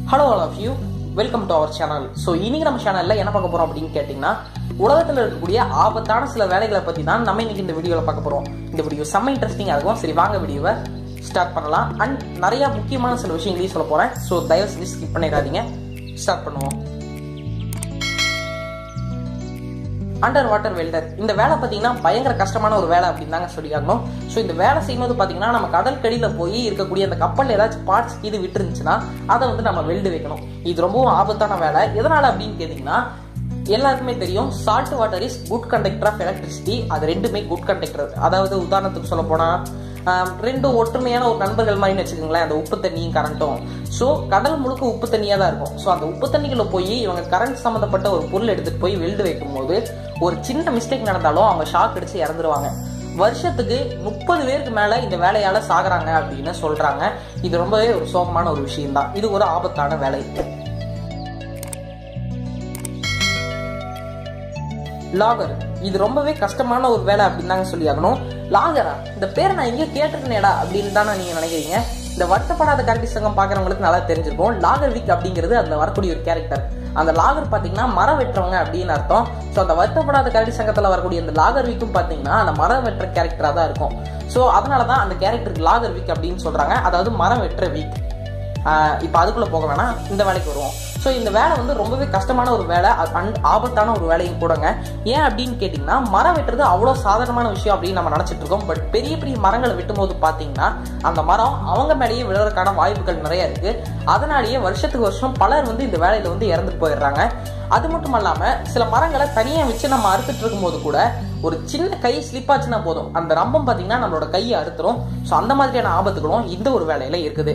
hello all of you welcome to our channel so இன்னைக்கு நம்ம சேனலில் என்ன பார்க்க போகிறோம் அப்படின்னு கேட்டிங்கன்னா உலகத்தில் இருக்கக்கூடிய ஆபத்தான சில வேலைகளை பற்றி தான் நம்ம இன்னைக்கு இந்த வீடியோவில் பார்க்க போகிறோம் இந்த வீடியோ செம்ம இன்ட்ரெஸ்டிங்காக இருக்கும் சரி வாங்க வீடியோவை ஸ்டார்ட் பண்ணலாம் அண்ட் நிறைய முக்கியமான சில விஷயங்களையும் சொல்ல போகிறேன் ஸோ தயவு செஞ்சு ஸ்கிப் பண்ணிடாதீங்க ஸ்டார்ட் பண்ணுவோம் அண்டர் வாட்டர் வெல்டர் இந்த வேலை பார்த்தீங்கன்னா பயங்கர கஷ்டமான ஒரு வேலை அப்படின்னு தாங்க சொல்லியாகணும் ஸோ இந்த வேலை செய்யும்போது பார்த்தீங்கன்னா நம்ம கடல் கடியில் போய் இருக்கக்கூடிய அந்த கப்பல் ஏதாச்சும் பார்ட்ஸ் இது விட்டுருந்துச்சுன்னா அதை வந்து நம்ம வெல்டு வைக்கணும் இது ரொம்பவும் ஆபத்தான வேலை எதனால அப்படின்னு கேட்டிங்கன்னா எல்லாருக்குமே தெரியும் salt water is good conductor of electricity அது ரெண்டுமே குட் கண்டக்டர் அதாவது உதாரணத்துக்கு சொல்ல போனால் ரெண்டு ஒற்றுமையான ஒரு நண்பர்கள் மாதிரி வச்சுக்கோங்களேன் அந்த உப்பு தண்ணியும் கரண்ட்டும் ஸோ கடல் முழுக்க உப்பு தண்ணியாக தான் இருக்கும் ஸோ அந்த உப்பு தண்ணிக்குள்ள போய் இவங்க கரண்ட் சம்மந்தப்பட்ட ஒரு பொருள் எடுத்துகிட்டு போய் வெல்டு வைக்கும் போது ஒரு சின்ன மிஸ்டேக் நடந்தாலும் அவங்க ஷாக் அடிச்சு இறந்துருவாங்க வருஷத்துக்கு முப்பது பேருக்கு மேல இந்த வேலையால சாகுறாங்க அப்படின்னு சொல்றாங்க இது ரொம்பவே ஒரு சோகமான ஒரு விஷயம் தான் இது ஒரு ஆபத்தான வேலை லாகர் இது ரொம்பவே கஷ்டமான ஒரு வேலை அப்படின்னு தாங்க சொல்லி ஆகணும் லாகரா இந்த பேரை நான் எங்கேயோ கேட்டிருக்கேனேடா அப்படின்னு தானே நீங்க நினைக்கிறீங்க இந்த வருத்தப்படாத கரடி சங்கம் பாக்குறவங்களுக்கு நல்லா தெரிஞ்சிருக்கும் லாகர் விக் அப்படிங்கிறது அந்த வரக்கூடிய ஒரு கேரக்டர் அந்த லாகர் பாத்தீங்கன்னா மரம் வெட்டுறவங்க அப்படின்னு அர்த்தம் ஸோ அந்த வருத்தப்படாத கரடி சங்கத்துல வரக்கூடிய அந்த லாகர் விக்கும் பாத்தீங்கன்னா அந்த மரம் வெட்டுற கேரக்டரா தான் இருக்கும் ஸோ அதனாலதான் அந்த கேரக்டருக்கு லாகர் வீக் அப்படின்னு சொல்றாங்க அதாவது மரம் வெட்டுற வீக் இப்போ அதுக்குள்ள போக வேணாம் இந்த வேலைக்கு வருவோம் ஸோ இந்த வேலை வந்து ரொம்பவே கஷ்டமான ஒரு வேலை அண்ட் ஆபத்தான ஒரு வேலையும் கூடங்க ஏன் அப்படின்னு கேட்டிங்கன்னா மரம் வெட்டுறது அவ்வளோ சாதாரணமான விஷயம் அப்படின்னு நம்ம நினச்சிட்டு இருக்கோம் பட் பெரிய பெரிய மரங்களை வெட்டும் போது பார்த்தீங்கன்னா அந்த மரம் அவங்க மேலேயே விழுறதுக்கான வாய்ப்புகள் நிறைய இருக்கு அதனாலேயே வருஷத்துக்கு வருஷம் பலர் வந்து இந்த வேலையில வந்து இறந்துட்டு போயிடுறாங்க அது மட்டும் இல்லாம சில மரங்களை தனியாக வச்சு நம்ம அறுத்துட்டு இருக்கும்போது கூட ஒரு சின்ன கை ஸ்லிப் ஆச்சுன்னா போதும் அந்த ரம்பம் பார்த்தீங்கன்னா நம்மளோட கையை அறுத்துரும் ஸோ அந்த மாதிரியான ஆபத்துகளும் இந்த ஒரு வேலையில இருக்குது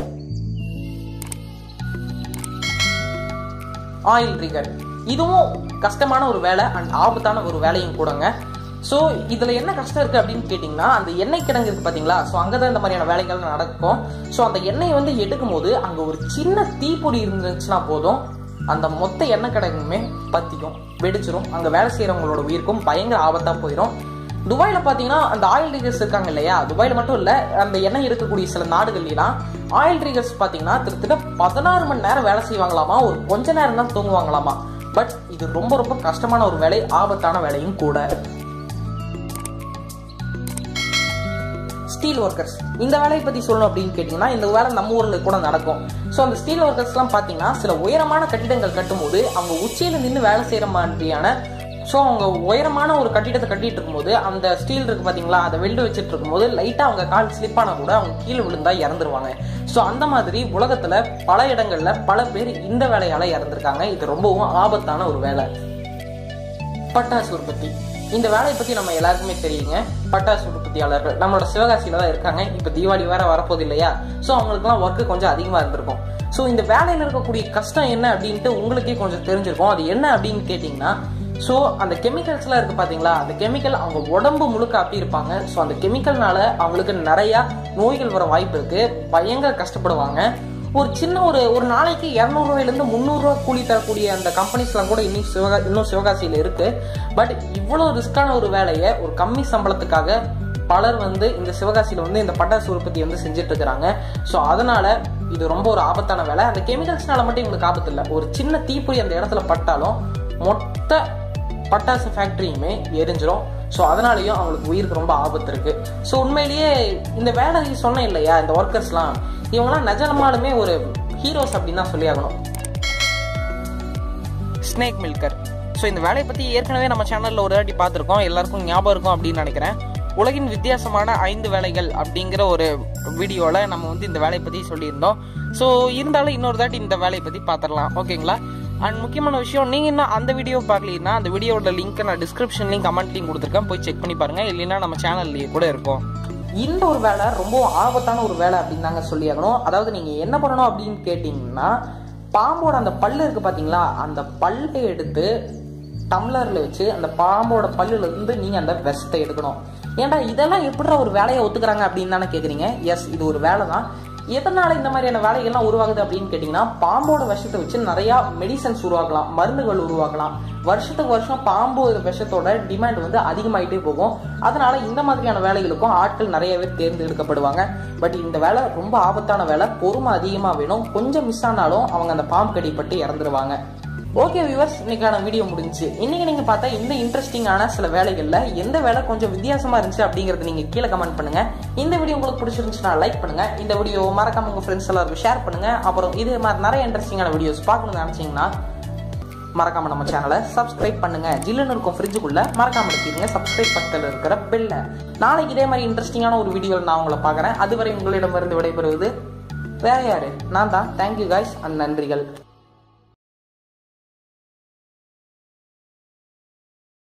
ஆயில் ரிகர் இதுவும் கஷ்டமான ஒரு வேலை அண்ட் ஆபத்தான ஒரு வேலையும் கூடங்க ஸோ இதில் என்ன கஷ்டம் இருக்குது அப்படின்னு கேட்டிங்கன்னா அந்த எண்ணெய் கிடங்கு இருக்குது பார்த்தீங்களா ஸோ அங்கே தான் இந்த மாதிரியான வேலைகள் நடக்கும் ஸோ அந்த எண்ணெயை வந்து எடுக்கும் போது அங்கே ஒரு சின்ன தீப்பொடி இருந்துச்சுன்னா போதும் அந்த மொத்த எண்ணெய் கிடங்குமே பற்றிக்கும் வெடிச்சிரும் அங்கே வேலை செய்கிறவங்களோட உயிருக்கும் பயங்கர ஆபத்தாக போயிடும் துபாயில் பார்த்தீங்கன்னா அந்த ஆயில் ரீகர்ஸ் இருக்காங்க இல்லையா துபாயில் மட்டும் இல்லை அந்த எண்ணெய் இருக்கக்கூடிய சில நாடுகள்லாம் ஆயில் ரீகர்ஸ் பார்த்தீங்கன்னா கிட்டத்தட்ட பதினாறு மணி நேரம் வேலை செய்வாங்களாமா ஒரு கொஞ்ச நேரம் தான் தூங்குவாங்களாமா பட் இது ரொம்ப ரொம்ப கஷ்டமான ஒரு வேலை ஆபத்தான வேலையும் கூட ஸ்டீல் ஒர்க்கர்ஸ் இந்த வேலையை பற்றி சொல்லணும் அப்படின்னு கேட்டிங்கன்னா இந்த வேலை நம்ம ஊரில் கூட நடக்கும் ஸோ அந்த ஸ்டீல் ஒர்க்கர்ஸ்லாம் பார்த்தீங்கன்னா சில உயரமான கட்டிடங்கள் கட்டும்போது அவங்க உச்சியில் நின்று வேலை செய்கிற மாதிரியான ஸோ அவங்க உயரமான ஒரு கட்டிடத்தை கட்டிட்டு இருக்கும்போது அந்த ஸ்டீல் இருக்கு பார்த்தீங்களா அதை வெல்டு வச்சுட்டு இருக்கும்போது லைட்டாக அவங்க கால் ஸ்லிப் ஆனால் கூட அவங்க கீழே விழுந்தா இறந்துருவாங்க ஸோ அந்த மாதிரி உலகத்தில் பல இடங்களில் பல பேர் இந்த வேலையால் இறந்துருக்காங்க இது ரொம்பவும் ஆபத்தான ஒரு வேலை பட்டாசு உற்பத்தி இந்த வேலையை பற்றி நம்ம எல்லாருக்குமே தெரியுங்க பட்டாசு உற்பத்தியாளர்கள் நம்மளோட சிவகாசியில தான் இருக்காங்க இப்போ தீபாவளி வேற வரப்போகுது இல்லையா ஸோ அவங்களுக்குலாம் ஒர்க்கு கொஞ்சம் அதிகமாக இருந்திருக்கும் ஸோ இந்த வேலையில் இருக்கக்கூடிய கஷ்டம் என்ன அப்படின்ட்டு உங்களுக்கே கொஞ்சம் தெரிஞ்சிருக்கும் அது என்ன அப்படின்னு கேட்டிங்கன்னா ஸோ அந்த கெமிக்கல்ஸ்லாம் இருக்குது பார்த்தீங்களா அந்த கெமிக்கல் அவங்க உடம்பு முழுக்க அப்படி இருப்பாங்க ஸோ அந்த கெமிக்கல்னால அவங்களுக்கு நிறையா நோய்கள் வர வாய்ப்பு இருக்குது பயங்கர கஷ்டப்படுவாங்க ஒரு சின்ன ஒரு ஒரு நாளைக்கு இரநூறுவாயிலேருந்து முந்நூறுரூவா கூலி தரக்கூடிய அந்த கம்பெனிஸ்லாம் கூட இன்னும் சிவகா இன்னும் சிவகாசியில் இருக்குது பட் இவ்வளோ ரிஸ்க்கான ஒரு வேலையை ஒரு கம்மி சம்பளத்துக்காக பலர் வந்து இந்த சிவகாசியில் வந்து இந்த பட்டாசு உற்பத்தி வந்து செஞ்சுட்டு இருக்கிறாங்க ஸோ அதனால இது ரொம்ப ஒரு ஆபத்தான வேலை அந்த கெமிக்கல்ஸ்னால மட்டும் இவங்களுக்கு ஆபத்து இல்லை ஒரு சின்ன தீப்பொறி அந்த இடத்துல பட்டாலும் மொத்த பட்டாசு ஃபேக்ட்ரியுமே எரிஞ்சிரும் ஸோ அதனாலேயும் அவங்களுக்கு உயிருக்கு ரொம்ப ஆபத்து இருக்கு ஸோ உண்மையிலேயே இந்த வேலை சொன்னேன் இல்லையா இந்த ஒர்க்கர்ஸ்லாம் இவங்களாம் நிஜமாலுமே ஒரு ஹீரோஸ் அப்படின்னு தான் சொல்லி ஆகணும் ஸ்னேக் மில்கர் ஸோ இந்த வேலையை பற்றி ஏற்கனவே நம்ம சேனலில் ஒரு வாட்டி பார்த்துருக்கோம் எல்லாருக்கும் ஞாபகம் இருக்கும் அப்படின்னு நினைக்கிறேன் உலகின் வித்தியாசமான ஐந்து வேலைகள் அப்படிங்கிற ஒரு வீடியோவில் நம்ம வந்து இந்த வேலையை பற்றி சொல்லியிருந்தோம் ஸோ இருந்தாலும் இன்னொரு தாட்டி இந்த வேலையை பற்றி பார்த்துடலாம் ஓகேங்களா அண்ட் முக்கியமான விஷயம் நீங்கள் இன்னும் அந்த வீடியோ பார்க்கலீங்கன்னா அந்த வீடியோட லிங்க் நான் டிஸ்கிரிப்ஷன்லையும் கமெண்ட்லையும் கொடுத்துருக்கேன் போய் செக் பண்ணி பாருங்க இல்லைன்னா நம்ம சேனல்லையே கூட இருக்கும் இந்த ஒரு வேலை ரொம்ப ஆபத்தான ஒரு வேலை அப்படின்னு தாங்க சொல்லியாகணும் அதாவது நீங்கள் என்ன பண்ணணும் அப்படின்னு கேட்டிங்கன்னா பாம்போட அந்த பல்லு இருக்குது பார்த்தீங்களா அந்த பல்லை எடுத்து டம்ளரில் வச்சு அந்த பாம்போட பல்லுல இருந்து நீங்கள் அந்த விஷத்தை எடுக்கணும் ஏன்டா இதெல்லாம் எப்படி ஒரு வேலையை ஒத்துக்கிறாங்க அப்படின்னு தானே கேட்குறீங்க எஸ் இது ஒரு வேலை தான் எதனால இந்த மாதிரியான வேலைகள்லாம் உருவாகுது அப்படின்னு கேட்டிங்கன்னா பாம்போட விஷத்தை வச்சு நிறைய மெடிசன்ஸ் உருவாக்கலாம் மருந்துகள் உருவாக்கலாம் வருஷத்துக்கு வருஷம் பாம்பு விஷத்தோட டிமாண்ட் வந்து அதிகமாயிட்டே போகும் அதனால இந்த மாதிரியான வேலைகளுக்கும் ஆட்கள் நிறைய பேர் தேர்ந்தெடுக்கப்படுவாங்க பட் இந்த வேலை ரொம்ப ஆபத்தான வேலை பொறுமை அதிகமாக வேணும் கொஞ்சம் மிஸ் ஆனாலும் அவங்க அந்த பாம்பு கடிப்பட்டு இறந்துருவாங்க ஓகே வியூவர்ஸ் இன்னைக்கான வீடியோ முடிஞ்சு இன்னைக்கு நீங்க பார்த்தா இந்த இன்ட்ரெஸ்டிங்கான சில வேலைகள்ல எந்த வேலை கொஞ்சம் வித்தியாசமா இருந்துச்சு அப்படிங்கறத நீங்க கீழே கமெண்ட் பண்ணுங்க இந்த வீடியோ உங்களுக்கு பிடிச்சிருந்துச்சுன்னா லைக் பண்ணுங்க இந்த வீடியோ மறக்காம உங்க ஃப்ரெண்ட்ஸ் எல்லாருக்கும் ஷேர் பண்ணுங்க அப்புறம் இது மாதிரி நிறைய இன்ட்ரெஸ்டிங்கான வீடியோஸ் பார்க்கணும்னு நினைச்சீங்கன்னா மறக்காம நம்ம சேனலை சப்ஸ்கிரைப் பண்ணுங்க ஜில்லுன்னு இருக்கும் ஃப்ரிட்ஜுக்குள்ள மறக்காம எடுத்துருங்க சப்ஸ்கிரைப் பக்கத்தில் இருக்கிற பெல்ல நாளைக்கு இதே மாதிரி இன்ட்ரெஸ்டிங்கான ஒரு வீடியோவில் நான் உங்களை பார்க்குறேன் அதுவரை உங்களிடமிருந்து விடைபெறுவது வேற யாரு நான் தான் தேங்க்யூ காய்ஸ் அண்ட் நன்றிகள்